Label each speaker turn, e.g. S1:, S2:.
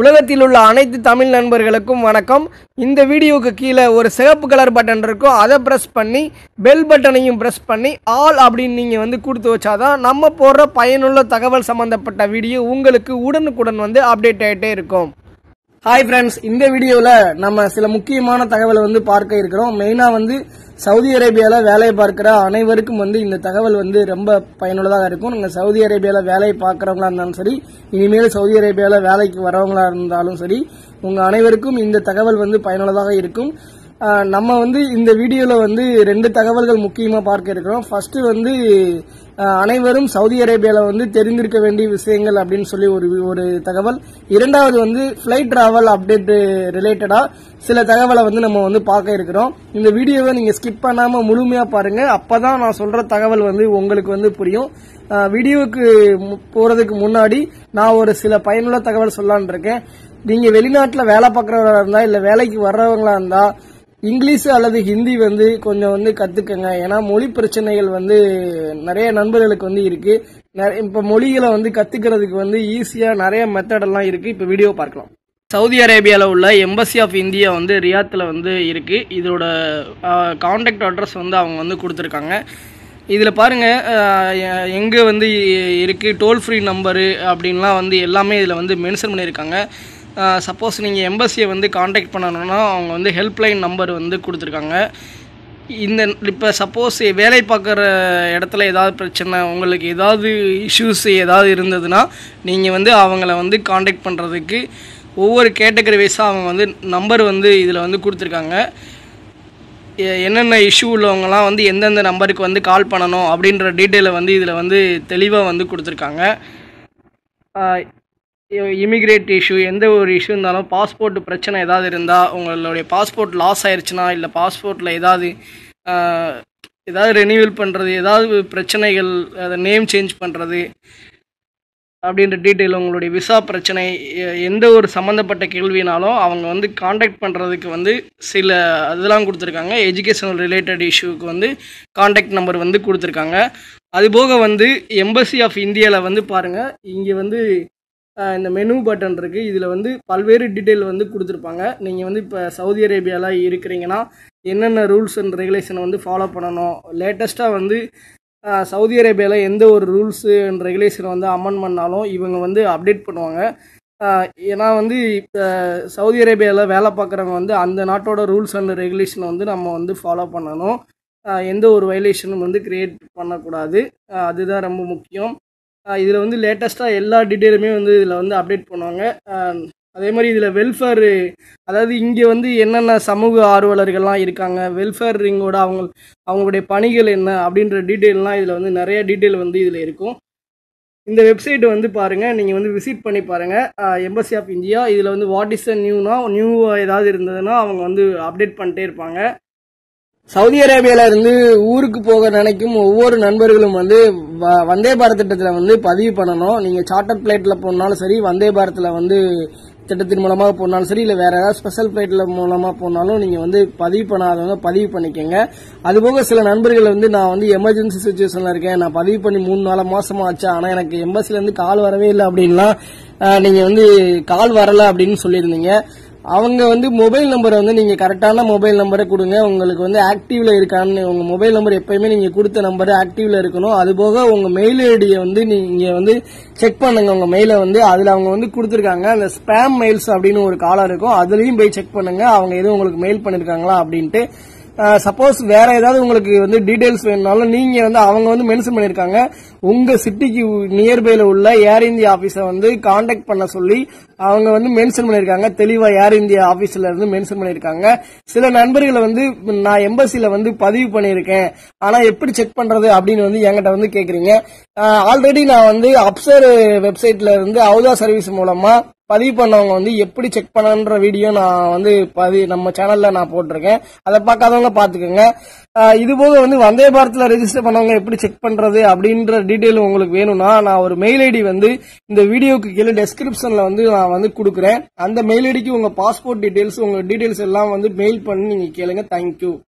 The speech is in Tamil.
S1: உலகத்தில் உள்ள அனைத்து தமிழ் நண்பர்களுக்கும் வணக்கம் இந்த வீடியோவுக்கு கீழே ஒரு சிவப்பு கலர் பட்டன் இருக்கும் அதை ப்ரெஸ் பண்ணி பெல் பட்டனையும் ப்ரெஸ் பண்ணி ஆல் அப்படின்னு நீங்கள் வந்து கொடுத்து வச்சாதான் நம்ம போடுற பயனுள்ள தகவல் சம்மந்தப்பட்ட வீடியோ உங்களுக்கு உடனுக்குடன் வந்து அப்டேட் ஆகிட்டே இருக்கும் ஹாய் ஃப்ரெண்ட்ஸ் இந்த வீடியோவில் நம்ம சில முக்கியமான தகவலை வந்து பார்க்க இருக்கிறோம் மெயினாக வந்து சவுதி அரேபியாவில் வேலை பார்க்குற அனைவருக்கும் வந்து இந்த தகவல் வந்து ரொம்ப பயனுள்ளதாக இருக்கும் நீங்கள் சவுதி அரேபியாவில் வேலை பார்க்குறவங்களா இருந்தாலும் சரி இனிமேல் சவுதி அரேபியாவில் வேலைக்கு வரவங்களா இருந்தாலும் சரி உங்கள் அனைவருக்கும் இந்த தகவல் வந்து பயனுள்ளதாக இருக்கும் ஆஹ் நம்ம வந்து இந்த வீடியோவில் வந்து ரெண்டு தகவல்கள் முக்கியமாக பார்க்க இருக்கிறோம் ஃபர்ஸ்ட் வந்து ஆஹ் அனைவரும் சவுதி அரேபியாவில் வந்து தெரிந்திருக்க வேண்டிய விஷயங்கள் அப்படின்னு சொல்லி ஒரு ஒரு தகவல் இரண்டாவது வந்து ஃபிளைட் டிராவல் அப்டேட் ரிலேட்டடாக சில தகவலை வந்து நம்ம வந்து பார்க்க இருக்கிறோம் இந்த வீடியோவை நீங்கள் ஸ்கிப் பண்ணாமல் முழுமையாக பாருங்க அப்பதான் நான் சொல்கிற தகவல் வந்து உங்களுக்கு வந்து புரியும் ஆஹ் வீடியோவுக்கு மு- போறதுக்கு முன்னாடி நான் ஒரு சில பயனுள்ள தகவல் சொல்லலாம்னு இருக்கேன் நீங்க வெளிநாட்டுல வேலை பார்க்கறவங்களா இருந்தா இல்ல வேலைக்கு வர்றவங்களா இருந்தா இங்கிலீஷ் அல்லது ஹிந்தி வந்து கொஞ்சம் வந்து கத்துக்கங்க ஏன்னா மொழி பிரச்சனைகள் வந்து நிறைய நண்பர்களுக்கு வந்து இருக்கு நிறைய- இப்ப மொழிகளை வந்து கத்துக்கிறதுக்கு வந்து ஈஸியா நிறைய மெத்தட் எல்லாம் இருக்கு இப்ப வீடியோ பார்க்கலாம் சவுதி அரேபியாவில் உள்ள எம்பசி ஆஃப் இந்தியா வந்து ரியாத்தில் வந்து இருக்கு இதோட காண்டாக்ட் அட்ரஸ் வந்து அவங்க வந்து கொடுத்துருக்காங்க இதில் பாருங்கள் எங்கே வந்து இருக்குது டோல் ஃப்ரீ நம்பரு அப்படின்லாம் வந்து எல்லாமே இதில் வந்து மென்ஷன் பண்ணியிருக்காங்க சப்போஸ் நீங்கள் எம்பசியை வந்து காண்டாக்ட் பண்ணணும்னா அவங்க வந்து ஹெல்ப்லைன் நம்பர் வந்து கொடுத்துருக்காங்க இந்த இப்போ சப்போஸ் வேலை பார்க்குற இடத்துல ஏதாவது பிரச்சனை உங்களுக்கு ஏதாவது இஷ்யூஸ் ஏதாவது இருந்ததுன்னா நீங்கள் வந்து அவங்கள வந்து காண்டாக்ட் பண்ணுறதுக்கு ஒவ்வொரு கேட்டகரி வைஸாக அவங்க வந்து நம்பர் வந்து இதில் வந்து கொடுத்துருக்காங்க எ- என்னென்ன இஷ்யூ உள்ளவங்கலாம் வந்து எந்தெந்த நம்பருக்கு வந்து கால் பண்ணணும் அப்படின்ற டீட்டெயிலை வந்து இதில் வந்து தெளிவாக வந்து கொடுத்துருக்காங்க இமிக்ரேட் இஷ்யூ எந்த ஒரு இஷ்யூ இருந்தாலும் பாஸ்போர்ட் பிரச்சனை ஏதாவது இருந்தால் உங்களுடைய பாஸ்போர்ட் லாஸ் ஆயிருச்சுன்னா இல்லை பாஸ்போர்ட்டில் ஏதாவது ஆஹ், ஏதாவது ரெனியூவல் பண்ணுறது ஏதாவது பிரச்சனைகள் அதை நேம் சேஞ்ச் பண்ணுறது அப்படின்ற டீட்டெயில் உங்களுடைய விசா பிரச்சனை எ- எந்த ஒரு சம்மந்தப்பட்ட கேள்வினாலும் அவங்க வந்து காண்டாக்ட் பண்ணுறதுக்கு வந்து சில இதெல்லாம் கொடுத்துருக்காங்க எஜுகேஷனல் ரிலேட்டட் இஷ்யூக்கு வந்து காண்டாக்ட் நம்பர் வந்து கொடுத்துருக்காங்க அதுபோக வந்து எம்பசி ஆஃப் இந்தியாவில் வந்து பாருங்கள் இங்கே வந்து அஹ், இந்த மெனு பட்டன் இருக்குது இதில் வந்து பல்வேறு டீட்டெயில் வந்து கொடுத்துருப்பாங்க நீங்கள் வந்து இப்போ சவுதி அரேபியாவில் இருக்கிறீங்கன்னா என்னென்ன ரூல்ஸ் அண்ட் ரெகுலேஷனை வந்து ஃபாலோ பண்ணணும் லேட்டஸ்ட்டாக வந்து அஹ், சவுதி அரேபியாவில் எந்த ஒரு ரூல்ஸு அண்ட் ரெகுலேஷனை வந்து அமெண்ட் பண்ணாலும் இவங்க வந்து அப்டேட் பண்ணுவாங்க அஹ், ஏன்னா வந்து இப்போ சவுதி அரேபியாவில் வேலை பார்க்குறவங்க வந்து அந்த நாட்டோட ரூல்ஸ் அண்ட் ரெகுலேஷனை வந்து நம்ம வந்து ஃபாலோ பண்ணணும் அஹ், எந்த ஒரு வயலேஷனும் வந்து கிரியேட் பண்ணக்கூடாது அஹ், அதுதான் ரொம்ப முக்கியம் இதில் வந்து லேட்டஸ்ட்டாக எல்லா டீட்டெயிலுமே வந்து இதில் வந்து அப்டேட் பண்ணுவாங்க அஹ், அதே மாதிரி இதில் வெல்ஃபேர் அதாவது இங்கே வந்து என்னென்ன சமூக ஆர்வலர்கள்லாம் இருக்காங்க வெல்ஃபேர் ரிங்கோட அவங்க அவங்களுடைய பணிகள் என்ன அப்படின்ற டீட்டெயில்லாம் இதில் வந்து நிறைய டீட்டெயில் வந்து இதில் இருக்கும் இந்த வெப்சைட் வந்து பாருங்கள் நீங்கள் வந்து விசிட் பண்ணி பாருங்கள் எம்பசி ஆஃப் இந்தியா இதில் வந்து வாட் இஸ் அ நியூனா நியூ ஏதாவது இருந்ததுன்னா அவங்க வந்து அப்டேட் பண்ணிட்டே இருப்பாங்க சவுதி அரேபியால இருந்து ஊருக்கு போக நினைக்கும் ஒவ்வொரு நண்பர்களும் வந்து வ- வந்தே பாரத் திட்டத்தில் வந்து பதிவு பண்ணணும் நீங்கள் சார்ட்டர் பிளைட்ல போனாலும் சரி வந்தே பாரத்தில் வந்து திட்டத்தின் மூலமாக போனாலும் சரி இல்லை வேற ஏதாவது ஸ்பெஷல் பிளைட்ல மூலமாக போனாலும் நீங்கள் வந்து பதிவு பண்ணாதவங்க பதிவு பண்ணிக்கோங்க அதுபோக சில நண்பர்கள் வந்து நான் வந்து எமர்ஜென்சி சுச்சுவேஷனில் இருக்கேன் நான் பதிவு பண்ணி மூணு நாலு மாசமா ஆச்சு ஆனால் எனக்கு எம்பசில இருந்து கால் வரவே இல்லை அப்படின்லாம் அஹ், நீங்க வந்து கால் வரல அப்படின்னு சொல்லியிருந்தீங்க அவங்க வந்து மொபைல் நம்பரை வந்து நீங்க கரெக்டான மொபைல் நம்பரை கொடுங்க உங்களுக்கு வந்து ஆக்டிவ்ல இருக்கான்னு உங்க மொபைல் நம்பர் எப்பயுமே நீங்க கொடுத்த நம்பர் ஆக்டிவ்ல இருக்கணும் அது போக உங்க மெயில் ஐடியை வந்து நீங்க வந்து செக் பண்ணுங்க உங்க மெயிலை வந்து அதுல அவங்க வந்து கொடுத்துருக்காங்க அந்த ஸ்பேம் மெயில்ஸ் அப்படின்னு ஒரு காலம் இருக்கும் அதுலயும் போய் செக் பண்ணுங்க அவங்க எதுவும் உங்களுக்கு மெயில் பண்ணிருக்காங்களா அப்படின்ட்டு சப்போஸ் வேற ஏதாவது உங்களுக்கு வந்து டீடைல்ஸ் வேணும்னாலும் நீங்க வந்து அவங்க வந்து மென்ஷன் பண்ணிருக்காங்க உங்க சிட்டிக்கு நியர்பைல உள்ள ஏர் இந்தியா ஆபீஸை வந்து காண்டாக்ட் பண்ண சொல்லி அவங்க வந்து மென்ஷன் பண்ணிருக்காங்க தெளிவா ஏர் இந்தியா ஆபீஸ்ல இருந்து மென்ஷன் பண்ணிருக்காங்க சில நண்பர்களை வந்து நான் எம்பசில வந்து பதிவு பண்ணியிருக்கேன் ஆனா எப்படி செக் பண்றது அப்படின்னு வந்து என்கிட்ட வந்து கேக்குறீங்க ஆல்ரெடி நான் வந்து அப்சர் வெப்சைட்ல இருந்து அவுதா சர்வீஸ் மூலமா பதிவு பண்ணவங்க வந்து எப்படி செக் பண்ணன்ற வீடியோ நான் வந்து பதி நம்ம சேனல்ல நான் போட்டிருக்கேன் அதை பார்க்காதவங்க பாத்துக்கோங்க ஆஹ் இது போக வந்து வந்தே பாரத்ல ரெஜிஸ்டர் பண்ணவங்க எப்படி செக் பண்றது அப்படின்ற டீடைல் உங்களுக்கு வேணும்னா நான் ஒரு மெயில் ஐடி வந்து இந்த வீடியோக்கு கீழே டெஸ்கிரிப்ஷன்ல வந்து நான் வந்து கொடுக்குறேன் அந்த மெயில் ஐடிக்கு உங்க பாஸ்போர்ட் டீடைல்ஸ் உங்க டீடைல்ஸ் எல்லாம் வந்து மெயில் பண்ணி நீங்க கேளுங்க தேங்க்யூ